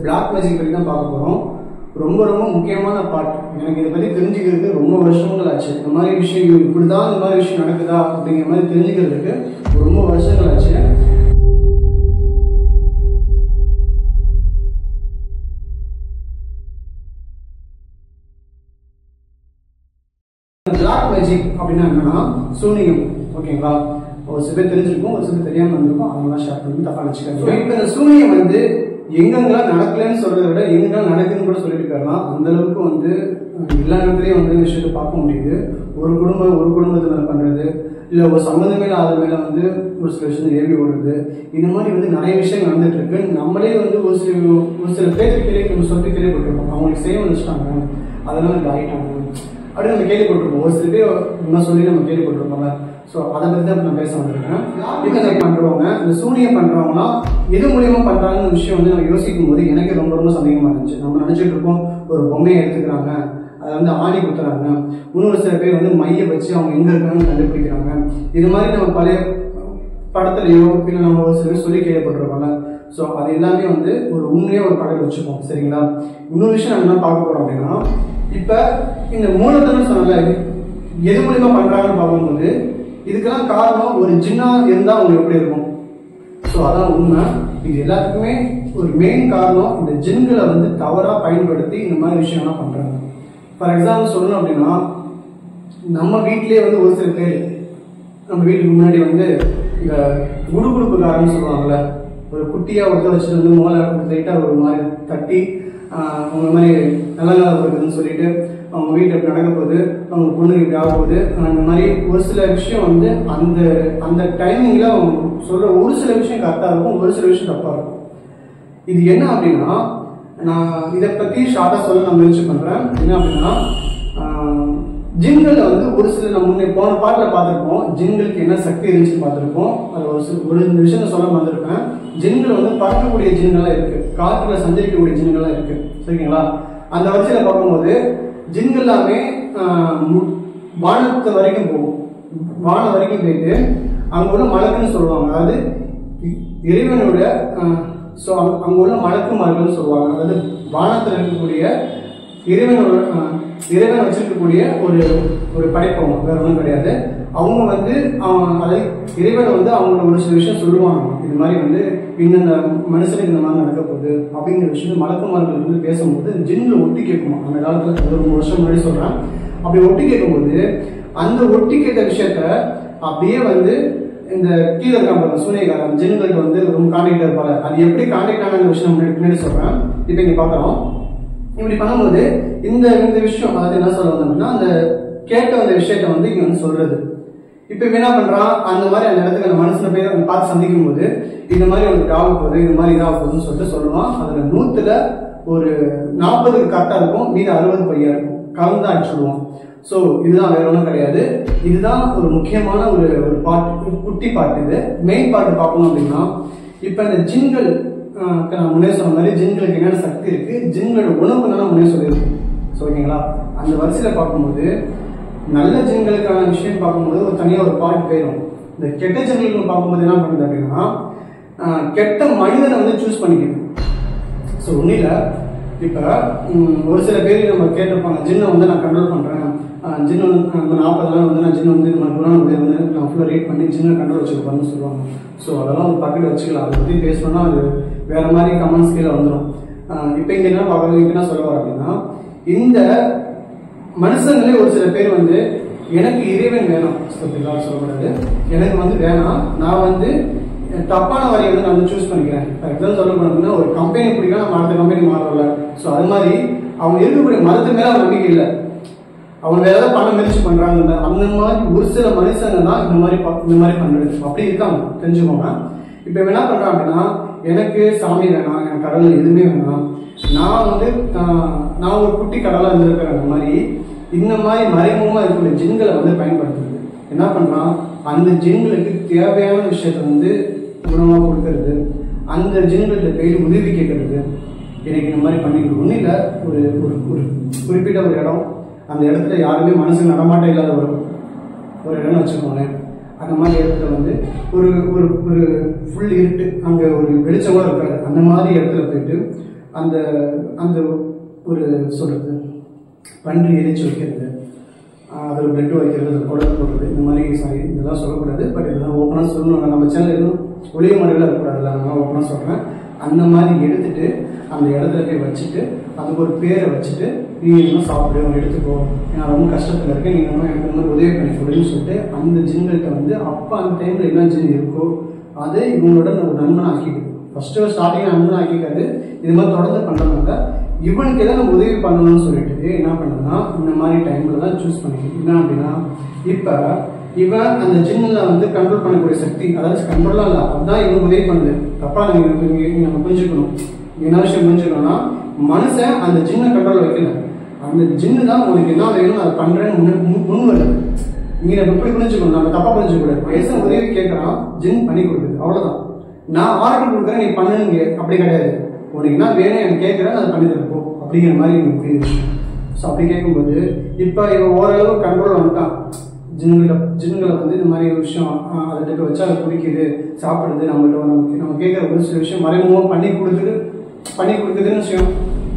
black magic பற்றி தான் பார்க்க போகிறோம் ரொம்ப ரொம்ப முக்கியமான பார்ட் எனக்கு இதை பற்றி தெரிஞ்சுக்கிறதுக்கு ரொம்ப வருஷங்கள் ஆச்சு இந்த மாதிரி விஷயம் இப்படி தான் இந்த மாதிரி விஷயம் நடக்குதா அப்படிங்கிற மாதிரி தெரிஞ்சுக்கிறதுக்கு ரொம்ப வருஷங்கள் ஆச்சு பிளாக் மேஜிக் அப்படின்னா என்னன்னா சூனியம் ஓகேங்களா ஒரு சில பேர் தெரிஞ்சிருக்கும் ஒரு சில பேர் தெரியாம இருந்திருக்கும் அதெல்லாம் ஷேர் பண்ணி தப்பா நினைச்சுக்காங்க இப்போ இந்த சூனியம் வந்து எங்கெங்கெல்லாம் நடக்கலன்னு சொல்றதை விட எங்கெங்கெல்லாம் நடக்குதுன்னு கூட சொல்லிட்டு போயிடலாம் அந்த அளவுக்கு வந்து அஹ், எல்லா இடத்துலயும் வந்து இந்த விஷயத்தை பார்க்க முடியுது ஒரு குடும்பம் ஒரு குடும்பத்தினர் பண்றது இல்ல ஒரு சம்மந்தமே இல்லாத மேல வந்து ஒரு சில விஷயம் ஏவி ஓடுறது இந்த மாதிரி வந்து நிறைய விஷயம் நடந்துட்டு இருக்கு நம்மளே வந்து ஒரு சில ஒரு சில பேருக்கு கேள்வி நம்ம சொல்லி கேள்விப்பட்டிருக்கோம் அவங்களுக்கு செய்ய வந்துட்டாங்க அதனால இப்படி ஆயிட்டாங்க அப்படி நம்ம கேள்விப்பட்டிருப்போம் ஒரு சில பேர் இன்னும் சொல்லி நம்ம கேள்விப்பட்டிருப்போம்ல ஸோ அதை பற்றி தான் இப்ப நான் பேச வந்திருக்கேன் இப்போ இதை பண்றவங்க இந்த சூனியம் பண்றவங்களாம் எது மூலியமா பண்றாங்கன்னு விஷயம் வந்து நம்ம யோசிக்கும் போது எனக்கு ரொம்ப ரொம்ப சந்தேகமா இருந்துச்சு நம்ம நினைச்சிட்டு இருக்கோம் ஒரு பொம்மையை எடுத்துக்கிறாங்க அதை வந்து ஆணி குத்துறாங்க இன்னொரு சில பேர் வந்து மைய வச்சு அவங்க எங்க இருக்காங்கன்னு கண்டுபிடிக்கிறாங்க இது மாதிரி நம்ம பழைய படத்துலயோ இல்லை நம்ம ஒரு சில பேர் சொல்லி கேள்விப்பட்டிருக்கோம்ல ஸோ அது எல்லாமே வந்து ஒரு உண்மையா ஒரு படம் வச்சுப்போம் சரிங்களா இன்னொரு விஷயம் நம்ம என்ன பார்க்க போறோம் அப்படின்னா இப்ப இந்த மூலத்தனம் சொன்னல எது மூலியமா பண்றாங்கன்னு பார்க்கும்போது இதுக்கெல்லாம் காரணம் ஒரு ஜின்னா இருந்தா அவங்க எப்படி இருக்கும் ஸோ அதான் உண்மை இது எல்லாத்துக்குமே ஒரு மெயின் காரணம் இந்த ஜின்களை வந்து தவறா பயன்படுத்தி இந்த மாதிரி விஷயம்லாம் பண்றாங்க ஃபார் எக்ஸாம்பிள் சொல்லணும் அப்படின்னா நம்ம வீட்டிலேயே வந்து ஒரு சில பேர் நம்ம வீட்டுக்கு முன்னாடி வந்து இந்த குடுகுடுப்புக்காரன்னு சொல்லுவாங்கல்ல ஒரு குட்டியா ஒருத்த வச்சுட்டு வந்து மூளை லைட்டா ஒரு மாதிரி தட்டி ஆஹ், அவங்க மாதிரி நல்ல நாள் இருக்குதுன்னு சொல்லிட்டு அவங்க வீட்டில் இப்படி நடக்க போகுது அவங்க பொண்ணுக்கு இப்படி ஆக போகுது அந்த மாதிரி ஒரு சில விஷயம் வந்து அந்த அந்த டைமிங்ல அவங்க சொல்ற ஒரு சில விஷயம் கரெக்டாக இருக்கும் ஒரு சில விஷயம் தப்பா இருக்கும் இது என்ன அப்படின்னா நான் இதை பத்தி ஷார்ட்டா சொல்ல நான் முயற்சி பண்றேன் என்ன அப்படின்னா ஆஹ், ஜின்கள்ல வந்து ஒரு சில நம்ம முன்னே போன பாட்டில் பார்த்துருப்போம் ஜின்களுக்கு என்ன சக்தி இருந்துச்சு பார்த்துருப்போம் அது ஒரு சில ஒரு இந்த விஷயத்த சொல்ல வந்திருப்பேன் ஜின்கள் வந்து பறக்கக்கூடிய ஜின்கள்லாம் இருக்கு காற்றுல சஞ்சரிக்கக்கூடிய ஜின்கள்லாம் இருக்கு சரிங்களா அந்த வரிசையில பார்க்கும்போது ஜின்கள் எல்லாமே ஆஹ், மு- வானத்து வரைக்கும் போகும் வானம் வரைக்கும் போயிட்டு அங்க உள்ள மலக்குன்னு சொல்லுவாங்க அதாவது இ- இறைவனோட ஸோ அங்க உள்ள மலக்குமார்கள்னு சொல்லுவாங்க அதாவது வானத்தில் இருக்கக்கூடிய இறைவனோட அஹ், இறைவன் வச்சிருக்கக்கூடிய ஒரு ஒரு படைப்பவங்க வேற ஒன்றும் கிடையாது அவங்க வந்து அவன் அதை இறைவன் வந்து அவங்களோட ஒரு சில விஷயம் சொல்லுவாங்க இது மாதிரி வந்து இந்தந்த மனுஷனுக்கு இந்த மாதிரி நடக்க போகுது அப்படிங்கிற விஷயம் மலக்குமார்கள் வந்து பேசும்போது ஜின்ல ஒட்டி கேட்குமா அந்த காலத்துல ஒரு மூணு வருஷம் முன்னாடி சொல்றேன் அப்படி ஒட்டி கேட்கும்போது அந்த ஒட்டி கேட்ட விஷயத்த அப்படியே வந்து இந்த கீழே இருக்கான் பாருங்க சூரியகாரன் ஜின்களுக்கு வந்து ரொம்ப கான்டாக்ட் இருப்பாரு அது எப்படி கான்டாக்ட் ஆன விஷயம் முன்னாடி பின்னாடி சொல்றேன் இப்போ இங்க பார்க்குறோம் இப்படி பண்ணும்போது இந்த இந்த விஷயம் அதாவது என்ன சொல்ல வந்தோம் அப்படின்னா அந்த கேட்ட அந்த விஷயத்த வந்து இங்க வந்து சொல்றது இப்போ இவன் என்ன பண்றான் அந்த மாதிரி அந்த இடத்துக்கு அந்த மனுஷனை போய் அவன் பார்த்து சந்திக்கும் போது இந்த மாதிரி உனக்கு ஆக போகுது இந்த மாதிரி இதாக போகுதுன்னு சொல்லிட்டு சொல்லுவான் அதுல நூத்துல ஒரு நாற்பதுக்கு கரெக்டா இருக்கும் மீது அறுபது பையா இருக்கும் கலந்து தான் சொல்லுவான் ஸோ இதுதான் வேற ஒன்றும் கிடையாது இதுதான் ஒரு முக்கியமான ஒரு ஒரு பாட்டு ஒரு குட்டி பாட்டு இது மெயின் பாட்டு பார்க்கணும் அப்படின்னா இப்போ இந்த ஜின்கள் ஆஹ் நான் முன்னே சொன்ன மாதிரி ஜின்களுக்கு என்னென்ன சக்தி இருக்கு ஜின்களோட உணவு என்னென்ன முன்னே சொல்லியிருக்கு ஸோ ஓகேங்களா அந்த வரிசையில பார்க்கும்போது நல்ல ஜின்களுக்கான விஷயம் பார்க்கும்போது ஒரு தனியாக ஒரு பாட்டு போயிடும் இந்த கெட்ட ஜின்களுக்கு பார்க்கும்போது என்ன பண்ணுது அப்படின்னா ஆஹ் கெட்ட மனிதனை வந்து சூஸ் பண்ணிக்குது ஸோ ஒன்றும் இல்லை இப்போ ஒரு சில பேர் நம்ம கேட்டிருப்பாங்க ஜின்னை வந்து நான் கண்ட்ரோல் பண்ணுறேன் ஜின் வந்து நம்ம நாற்பது நாள் வந்து நான் ஜின் வந்து நம்ம குரான் வந்து வந்து நான் ஃபுல்லாக ரீட் பண்ணி ஜின்னை கண்ட்ரோல் வச்சுருப்பான்னு சொல்லுவாங்க ஸோ அதெல்லாம் ஒரு பக்கெட் வச்சுக்கலாம் அதை பற்றி பேசணும்னா அது வேற மாதிரி கமெண்ட்ஸ் கீழே வந்துடும் இப்போ இங்கே என்ன பார்க்குறது இப்போ என்ன சொல்ல வரேன் அப்படின்னா இந்த மனுஷங்களே ஒரு சில பேர் வந்து எனக்கு இறைவன் வேணும் அப்படிலாம் சொல்லக்கூடாது எனக்கு வந்து வேணாம் நான் வந்து தப்பான வரியை வந்து நான் வந்து சூஸ் பண்ணிக்கிறேன் ஃபார் எக்ஸாம்பிள் சொல்ல போனோம்னா ஒரு கம்பெனி பிடிக்கும் நம்ம அடுத்த கம்பெனி மாறல ஸோ அது மாதிரி அவங்க இருக்கக்கூடிய மதத்து மேல அவன் நம்பிக்கை இல்லை அவங்க வேற ஏதாவது பண்ண முயற்சி பண்றாங்க அந்த மாதிரி ஒரு சில மனுஷங்க தான் இந்த மாதிரி ப- இந்த மாதிரி பண்றது அப்படி இருக்காங்க தெரிஞ்சுக்கோங்க இப்போ இவன் என்ன பண்றான் அப்படின்னா எனக்கு சாமி வேணாம் எனக்கு கடவுள் எதுவுமே வேணாம் நான் வந்து ஆஹ், நான் ஒரு குட்டி கடவுளா இருந்திருக்கிறேன் அந்த மாதிரி இந்த மாதிரி மறைமுகமா இருக்கக்கூடிய ஜின்களை வந்து பயன்படுத்துறது என்ன பண்றான் அந்த ஜின்களுக்கு தேவையான விஷயத்த வந்து உணவா கொடுக்கறது அந்த ஜின்கள்கிட்ட போய் உதவி கேட்கறது எனக்கு இந்த மாதிரி பண்ணிக்கணும் ஒன்றும் இல்லை ஒரு ஒரு ஒரு குறிப்பிட்ட ஒரு இடம் அந்த இடத்துல யாருமே மனசு நடமாட்டம் இல்லாத ஒரு ஒரு இடம்னு வச்சுக்கோங்களேன் அந்த மாதிரி இடத்துல வந்து ஒரு ஒரு ஒரு ஃபுல் இருட்டு அங்கே ஒரு வெளிச்சமாக இருக்காது அந்த மாதிரி இடத்துல போயிட்டு அந்த அந்த ஒரு சொல்றது பன்றி எரிச்சு வைக்கிறது ஆஹ் அதில் பிளட் வைக்கிறது அதில் குடல் போடுறது இந்த மாதிரி சாரி இதெல்லாம் சொல்லக்கூடாது பட் இதெல்லாம் ஓப்பனாக சொல்லணும் நம்ம சேனல் எதுவும் ஒளிய முறையில் இருக்கக்கூடாதுல்ல அதனால ஓப்பனாக சொல்கிறேன் அந்த மாதிரி எடுத்துட்டு அந்த இடத்துல போய் வச்சுட்டு அதுக்கு ஒரு பேரை வச்சுட்டு நீ இன்னும் சாப்பிடு அவன் எடுத்துக்கோ நான் ரொம்ப கஷ்டத்தில் இருக்கேன் நீ இன்னும் எனக்கு இந்த மாதிரி உதவி பண்ணி கொடுன்னு சொல்லிட்டு அந்த ஜின்கள்கிட்ட வந்து அப்போ அந்த டைமில் என்ன ஜின் இருக்கோ அதை இவங்களோட ஒரு நண்பனை ஆக்கிக்குது ஃபர்ஸ்ட் ஸ்டார்டிங் நண்பனை ஆக்கிக்காது இது மாதிரி தொடர்ந்து பண்ணுறவங்க இவனுக்கு எதாவது நம்ம உதவி பண்ணணும்னு சொல்லிட்டு என்ன பண்ணுன்னா இந்த மாதிரி டைம்ல தான் சூஸ் பண்ணிக்கணும் என்ன அப்படின்னா இப்போ இவன் அந்த ஜின்னில் வந்து கண்ட்ரோல் பண்ணக்கூடிய சக்தி அதாவது கண்ட்ரோலாக இல்லை அதுதான் இவன் உதவி பண்ணுது தப்பா நீங்க நீங்க- நீங்க நம்ம புரிஞ்சுக்கணும் என்ன விஷயம் புரிஞ்சுக்கணும்னா மனுஷன் அந்த ஜின்னை கண்ட்ரோல் வைக்கல அந்த ஜின்னு தான் உனக்கு என்ன வேணும் அதை பண்றேன்னு முன் முன்- முன் வருது நீங்க நம்ம எப்படி புரிஞ்சுக்கணும் நம்ம தப்பா புரிஞ்சுக்க கூடாது வயசு உதவி கேட்கறான் ஜின் பண்ணி கொடுக்குது அவ்வளவுதான் நான் ஆர்டர் கொடுக்குறேன் நீ பண்ணுங்க அப்படி கிடையாது உனக்கு என்ன வேணும் எனக்கு கேட்குறேன் அதை பண்ணி தரப்போ அப்படிங்கிற மாதிரி எனக்கு புரியுது ஸோ அப்படி கேட்கும்போது இப்போ இவன் ஓரளவு கண்ட்ரோல் வந்துட்டான் ஜின்களை ஜின்களை வந்து இந்த மாதிரி ஒரு விஷயம் ஆஹ், அதை எடுக்க வச்சு அதை குடிக்குது சாப்பிடுது நம்மள்ட்ட நமக்கு நம்ம கேட்குற ஒரு சில விஷயம் மறைமுகமாக பண்ணி கொடுக்குது பண்ணி கொடுக்குதுன்னு விஷயம்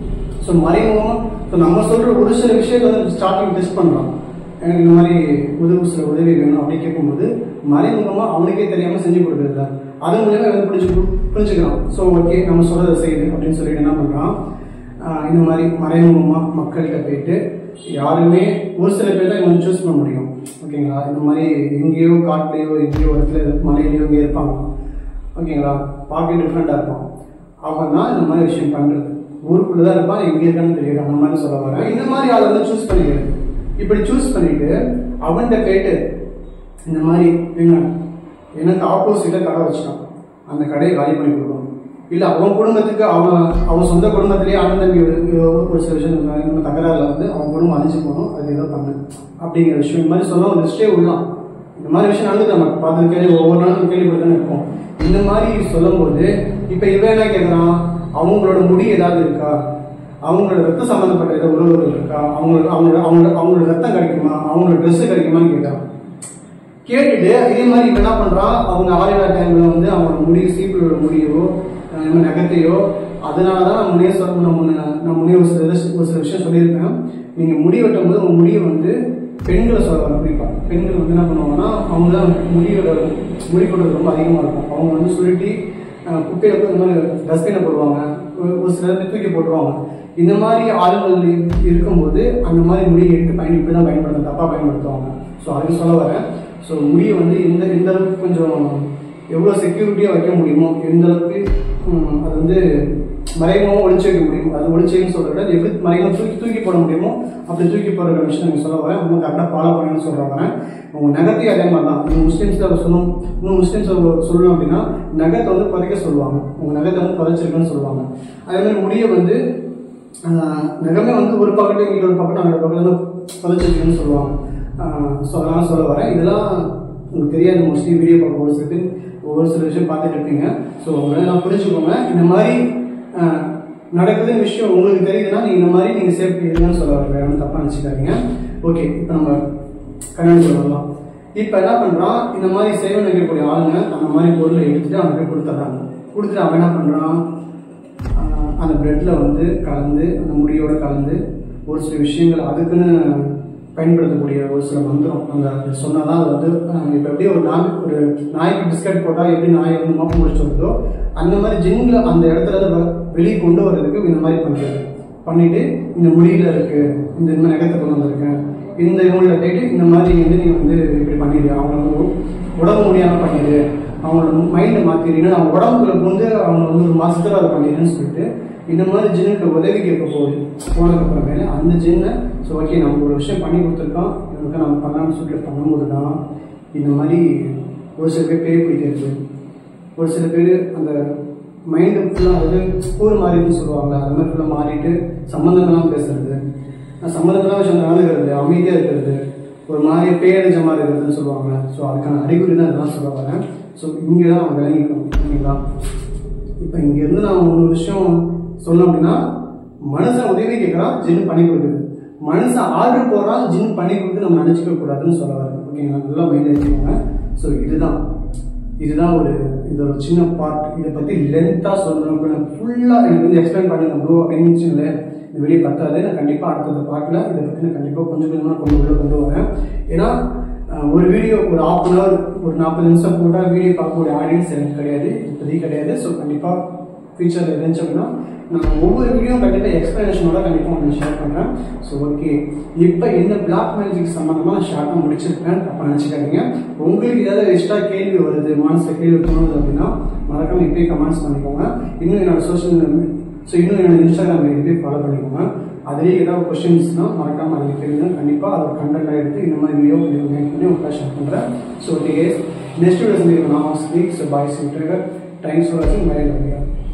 ஸோ மறைமுகமாக ஸோ நம்ம சொல்கிற ஒரு சில விஷயத்தை வந்து ஸ்டார்டிங் டெஸ்ட் பண்ணுறோம் எனக்கு இந்த மாதிரி உதவி சில உதவி வேணும் அப்படி கேட்கும்போது மறைமுகமாக அவனுக்கே தெரியாமல் செஞ்சு கொடுக்குறது அது மூலியமா இவன் புரிஞ்சு புரிஞ்சுக்கிறான் ஸோ ஓகே நம்ம சொல்றதை செய்யுது அப்படின்னு சொல்லிட்டு என்ன பண்ணுறான் இந்த மாதிரி மறைமுகமாக மக்கள்கிட்ட போயிட்டு யாருமே ஒரு சில பேர் தான் இவங்க சூஸ் பண்ண முடியும் ஓகேங்களா இந்த மாதிரி எங்கேயோ காட்டுலையோ எங்கேயோ ஒரு இடத்துல மலையிலையோ இங்கே இருப்பாங்க ஓகேங்களா பார்க்க டிஃப்ரெண்டாக இருக்கும் அவன் தான் இந்த மாதிரி விஷயம் பண்ணுறது ஊருக்குள்ளே தான் இருப்பான் எங்கே இருக்கான்னு தெரியாது அந்த மாதிரி சொல்ல வரேன் இந்த மாதிரி ஆளை வந்து சூஸ் பண்ணிக்கிறது இப்படி சூஸ் பண்ணிட்டு அவன்கிட்ட கேட்டு இந்த மாதிரி என்ன எனக்கு ஆப்போசிட்டாக கடை வச்சுட்டான் அந்த கடையை காலி பண்ணி கொடுக்கணும் இல்லை அவன் குடும்பத்துக்கு அவன் அவன் சொந்த குடும்பத்திலேயே அண்ணன் தம்பி ஒரு ஒரு சில விஷயம் இந்த தகராறுல வந்து அவன் குடும்பம் அழிஞ்சு போகணும் அது ஏதோ பண்ணு அப்படிங்கிற விஷயம் இந்த மாதிரி சொல்ல ஒரு லிஸ்டே விடலாம் இந்த மாதிரி விஷயம் நடந்தது நம்ம பார்த்து கேள்வி ஒவ்வொரு நாளும் கேள்விப்பட்டு இருப்போம் இந்த மாதிரி சொல்லும்போது இப்போ இவன் என்ன கேட்குறான் அவங்களோட முடி ஏதாவது இருக்கா அவங்களோட ரத்த சம்பந்தப்பட்ட ஏதாவது உறவுகள் இருக்கா அவங்களோட அவங்களோட அவங்களோட அவங்களோட ரத்தம் கிடைக்குமா அவங்களோட ட்ரெஸ் கிடைக்குமான்னு கேட்குறான் கேட்டுட்டு இதே மாதிரி இவன் என்ன பண்றான் அவங்க ஆரியலா டைம்ல வந்து அவங்களோட முடிவு சீப்பிளோட முடியவோ அஹ் நம்ம நகத்தையோ அதனால தான் நான் முன்னே சொல்ல நம்ம நான் முன்னே ஒரு சில ஒரு சில விஷயம் சொல்லியிருப்பேன் நீங்க முடி வெட்டும் போது உங்க முடியை வந்து பெண்களை சொல்லுவாங்க குறிப்பா பெண்கள் வந்து என்ன பண்ணுவாங்கன்னா அவங்க தான் முடியோட முடி கொண்டது ரொம்ப அதிகமா இருக்கும் அவங்க வந்து சுருட்டி அஹ் குப்பையில போய் இந்த மாதிரி டஸ்ட்பினை போடுவாங்க ஒரு- ஒரு சில இடத்துல தூக்கி போட்டுருவாங்க இந்த மாதிரி ஆளுங்கள் இரு- இருக்கும்போது அந்த மாதிரி முடியை எடுத்து பயன் இப்படி தான் பயன்படுத்த தப்பா பயன்படுத்துவாங்க ஸோ அதுக்கு சொல்ல வரேன் ஸோ முடியை வந்து எந்த எந்த அளவுக்கு கொஞ்சம் எவ்வளோ செக்யூரிட்டியாக வைக்க முடியுமோ எந்த அளவுக்கு ம், அது வந்து மறைமுகமாக ஒளிச்சு வைக்க முடியும் அது ஒளிச்சுன்னு சொல்கிறத அது எப்படி மறைமுகம் தூக்கி தூக்கி போட முடியுமோ அப்படி தூக்கி போடுற விஷயம் நீங்கள் சொல்ல வரேன் இன்னும் கரெக்டாக ஃபாலோ பண்ணணும்னு சொல்ல வரேன் உங்கள் நகத்தையும் அதே மாதிரி தான் இன்னும் முஸ்லீம்ஸில் சொல்லணும் இன்னும் முஸ்லீம்ஸ் சொல்லணும் அப்படின்னா நகத்தை வந்து புதைக்க சொல்லுவாங்க உங்கள் நகத்தை வந்து புதைச்சிருக்குன்னு சொல்லுவாங்க அதே மாதிரி முடியை வந்து ஆஹ், நகமே வந்து ஒரு பக்கத்து இங்கிட்ட ஒரு பக்கத்து அந்த பக்கத்துல புதைச்சிருக்குன்னு சொல்லுவாங்க ஸோ அதெல்லாம் சொல்ல வரேன் இதெல்லாம் உங்களுக்கு தெரியாது மோஸ்ட்லி வீடியோ பார்க்க ஒரு சில பேர் ஒவ்வொரு சில விஷயம் பார்த்துட்டு இருப்பீங்க ஸோ உங்களால் நான் புரிஞ்சுக்கோங்க இந்த மாதிரி ஆஹ், நடக்குது விஷயம் உங்களுக்கு தெரியுதுன்னா நீங்கள் இந்த மாதிரி நீங்கள் சேஃப்டி இருங்கன்னு சொல்ல வரேன் வேற தப்பாக நினச்சிக்காதீங்க ஓகே இப்போ நம்ம கண்ணாடி சொல்லலாம் இப்போ என்ன பண்ணுறான் இந்த மாதிரி சேவை நினைக்கக்கூடிய ஆளுங்க அந்த மாதிரி பொருளை எடுத்துட்டு அவனுக்கு போய் கொடுத்துட்றாங்க கொடுத்துட்டு அவன் என்ன பண்ணுறான் ஆஹ் அந்த பிரெட்ல வந்து கலந்து அந்த முடியோட கலந்து ஒரு சில விஷயங்கள் அதுக்குன்னு பயன்படுத்தக்கூடிய ஒரு சில மந்திரம் அந்த சொன்னாதான் அது வந்து ஆஹ் இப்ப எப்படி ஒரு நாய் ஒரு நாய்க்கு பிஸ்கட் போட்டா எப்படி நாய் வந்து மோப்பம் முடிச்சு வருதோ அந்த மாதிரி ஜின்ல அந்த இடத்துல இருந்து வ- வெளியே கொண்டு வர்றதுக்கு இந்த மாதிரி பண்றது பண்ணிட்டு இந்த முடியில இருக்கு இந்த இந்த மாதிரி நகத்தை கொண்டு வந்திருக்கேன் இந்த இவங்கள போயிட்டு இந்த மாதிரி வந்து நீங்க வந்து இப்படி பண்ணிடு அவங்க வந்து உ- உடம்பு முடியாம பண்ணிடு அவங்களோட மைண்டை மாத்திடுன்னு அவங்க உடம்புக்குள்ள வந்து அவங்க வந்து ஒரு மாசத்துல அதை பண்ணிடுன்னு சொல்லிட்டு இந்த மாதிரி ஜின்னுக்கு உதவி கேட்க போகுது போனதுக்கு அப்புறமேல அந்த ஜின்னை ஸோ ஓகே நம்ம ஒரு விஷயம் பண்ணி கொடுத்துருக்கோம் இவனுக்கு நம்ம பண்ணலாம்னு சொல்லிட்டு பண்ணும்போது தான் இந்த மாதிரி ஒரு சில பேர் பேய் பிடிக்கிறது ஒரு சில பேர் அந்த மைண்டு ஃபுல்லாக அதாவது ஸ்கூல் மாறிதுன்னு சொல்லுவாங்க அது மாதிரி ஃபுல்லாக மாறிட்டு சம்மந்தமெல்லாம் பேசுறது சம்மந்தமெல்லாம் விஷயம் நடந்துக்கிறது அமைதியாக இருக்கிறது ஒரு மாதிரி பேரஞ்ச மாதிரி இருக்கிறதுன்னு சொல்லுவாங்க ஸோ அதுக்கான அறிகுறி தான் இதெல்லாம் சொல்ல வரேன் ஸோ இங்கே தான் நம்ம விளங்கிக்கணும் ஓகேங்களா இப்போ இங்கேருந்து நான் ஒரு விஷயம் சொல்லணும் அப்படின்னா மனுஷன் உதவி கேட்குறான் ஜின் பண்ணி கொடுக்குது மனுஷன் ஆர்டர் போடுறான் ஜின் பண்ணி கொடுத்து நம்ம நினச்சிக்க கூடாதுன்னு சொல்ல வரேன் ஓகேங்களா நல்லா மைண்ட் வச்சுக்கோங்க ஸோ இதுதான் இதுதான் ஒரு இந்த ஒரு சின்ன பார்ட் இதை பற்றி லென்த்தாக சொல்லணும் இப்போ நான் ஃபுல்லாக எனக்கு வந்து எக்ஸ்பிளைன் பண்ணுங்க ப்ரோ அப்படின்னு வச்சுங்களேன் இந்த வெளியே பத்தாது நான் கண்டிப்பாக அடுத்தது பார்க்கல இதை பற்றி நான் கண்டிப்பாக கொஞ்சம் கொஞ்சமாக கொண்டு உள்ள கொண்டு வரேன் ஏன்னா அஹ், ஒரு வீடியோ ஒரு ஹாஃப் அன் ஹவர் ஒரு நாற்பது நிமிஷம் போட்டால் வீடியோ பார்க்கக்கூடிய ஆடியன்ஸ் எனக்கு கிடையாது இப்போதைக்கு கிடையாது ஸோ கண்டிப்பாக ஃபியூச்சரில் இருந்துச்சு அப்படின்னா நான் ஒவ்வொரு வீடியோ கண்டிப்பாக எக்ஸ்பிளனேஷனோட கண்டிப்பாக உங்களுக்கு ஷேர் பண்ணுறேன் ஸோ ஓகே இப்போ இந்த பிளாக் மேஜிக் சம்மந்தமாக நான் ஷார்ட்டாக முடிச்சிருக்கேன் அப்போ நினச்சிக்காதீங்க உங்களுக்கு ஏதாவது எக்ஸ்ட்ரா கேள்வி வருது மனசில் கேள்வி தோணுது அப்படின்னா மறக்காம இப்பயே கமெண்ட்ஸ் பண்ணிக்கோங்க இன்னும் என்னோட சோஷியல் ஸோ இன்னும் என்னோட இன்ஸ்டாகிராம் இப்பயே ஃபாலோ பண்ணிக்கோங்க அதுலேயே ஏதாவது கொஸ்டின்ஸ்னால் மறக்காம அதில் கேளுங்க கண்டிப்பாக அதை கண்டென்ட் எடுத்து இந்த மாதிரி வீடியோ மேக் பண்ணி உங்களுக்கு ஷேர் பண்ணுறேன் ஸோ ஓகே நெக்ஸ்ட் வீடியோ சந்திக்கிறேன் நான் ஸ்பீக் ஸோ பாய் சிம் ட்ரைவர் தேங்க்ஸ் ஃபார் வாட்சிங் பை